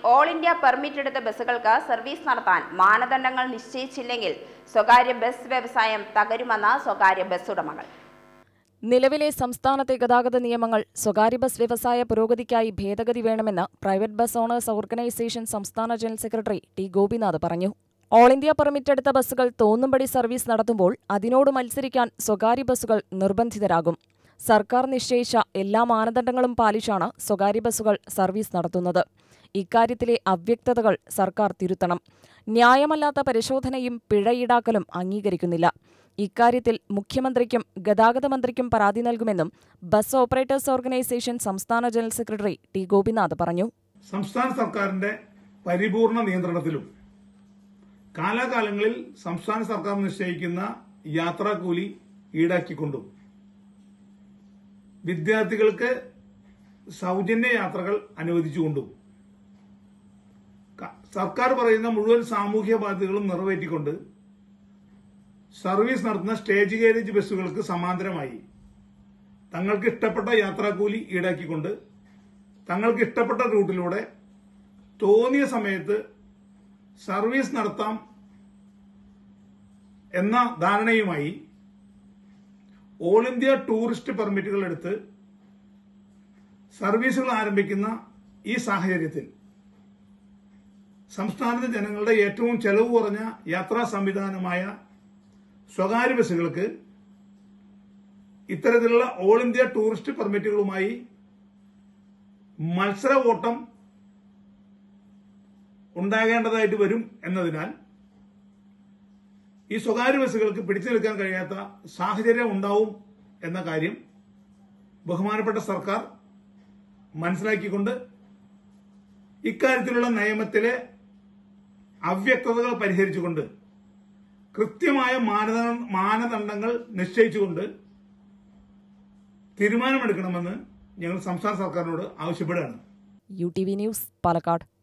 all India permit എടുത്ത ബസ്സുകൾക്ക് service നടത്താൻ മാനദണ്ഡങ്ങൾ നിശ്ചയിച്ചില്ലെങ്കിൽ സ്വകാര്യ ബസ് വ്യവസായം തകരുമെന്ന് സ്വകാര്യ ബസ് ഉടമകൾ നിലവിലെ സംസ്ഥാനത്തെ ഗതാഗത നിയമങ്ങൾ സ്വകാര്യ ബസ് വ്യവസായ പുരോഗതിക്കായി ഭേദഗതി വേണമെന്ന് പ്രൈവറ്റ് ബസ് ഓണേഴ്സ് ഓർഗനൈസേഷൻ സംസ്ഥാന ജനറൽ സെക്രട്ടറി ടി ഗോപിനാഥ് പറഞ്ഞു ഓൾ ഇന്ത്യ പെർമിറ്റ് എടുത്ത ബസ്സുകൾ തോന്നുംപടി സർവീസ് നടത്തുമ്പോൾ അതിനോട് മത്സരിക്കാൻ സ്വകാര്യ ബസ്സുകൾ നിർബന്ധിതരാകും സർക്കാർ നിശ്ചയിച്ച എല്ലാ മാനദണ്ഡങ്ങളും പാലിച്ചാണ് സ്വകാര്യ ബസ്സുകൾ സർവീസ് നടത്തുന്നത് ഇക്കാര്യത്തിലെ അവ്യക്തതകൾ സർക്കാർ തിരുത്തണം ന്യായമല്ലാത്ത പരിശോധനയും പിഴ ഈടാക്കലും അംഗീകരിക്കുന്നില്ല ഇക്കാര്യത്തിൽ മുഖ്യമന്ത്രിക്കും ഗതാഗത മന്ത്രിക്കും പരാതി നൽകുമെന്നും ബസ് ഓപ്പറേറ്റേഴ്സ് ഓർഗനൈസേഷൻ സംസ്ഥാന ജനറൽ സെക്രട്ടറി ടി ഗോപിനാഥ് പറഞ്ഞു സംസ്ഥാന സർക്കാരിന്റെ പരിപൂർണ നിയന്ത്രണത്തിലും കാലാകാലങ്ങളിൽ സംസ്ഥാന സർക്കാർ നിശ്ചയിക്കുന്ന യാത്രാക്കൂലി ഈടാക്കിക്കൊണ്ടും വിദ്യാർത്ഥികൾക്ക് സൗജന്യ യാത്രകൾ അനുവദിച്ചുകൊണ്ടും ക- സർക്കാർ പറയുന്ന മുഴുവൻ സാമൂഹ്യ ബാധ്യതകളും നിറവേറ്റിക്കൊണ്ട് സർവീസ് നടത്തുന്ന സ്റ്റേജ് ഗേരേജ് ബസ്സുകൾക്ക് സമാന്തരമായി തങ്ങൾക്ക് ഇഷ്ടപ്പെട്ട യാത്രാക്കൂലി ഈടാക്കിക്കൊണ്ട് തങ്ങൾക്ക് ഇഷ്ടപ്പെട്ട റൂട്ടിലൂടെ തോന്നിയ സമയത്ത് സർവീസ് നടത്താം എന്ന ധാരണയുമായി ഓൾ ഇന്ത്യ ടൂറിസ്റ്റ് പെർമിറ്റുകൾ എടുത്ത് സർവീസുകൾ ആരംഭിക്കുന്ന ഈ സാഹചര്യത്തിൽ സംസ്ഥാനത്തെ ജനങ്ങളുടെ ഏറ്റവും ചെലവ് കുറഞ്ഞ യാത്രാ സംവിധാനമായ സ്വകാര്യ ബസ്സുകൾക്ക് ഇത്തരത്തിലുള്ള ഓൾ ഇന്ത്യ ടൂറിസ്റ്റ് പെർമിറ്റുകളുമായി മത്സര ഓട്ടം ഉണ്ടാകേണ്ടതായിട്ട് വരും എന്നതിനാൽ ഈ സ്വകാര്യ ബസ്സുകൾക്ക് പിടിച്ചു നിൽക്കാൻ കഴിയാത്ത സാഹചര്യം ഉണ്ടാവും എന്ന കാര്യം ബഹുമാനപ്പെട്ട സർക്കാർ മനസ്സിലാക്കിക്കൊണ്ട് ഇക്കാര്യത്തിലുള്ള നിയമത്തിലെ അവ്യക്തതകൾ പരിഹരിച്ചുകൊണ്ട് കൃത്യമായ മാനദണ്ഡ മാനദണ്ഡങ്ങൾ നിശ്ചയിച്ചുകൊണ്ട് തീരുമാനമെടുക്കണമെന്ന് ഞങ്ങൾ സംസ്ഥാന സർക്കാരിനോട് ആവശ്യപ്പെടുകയാണ് U T V news Palakkad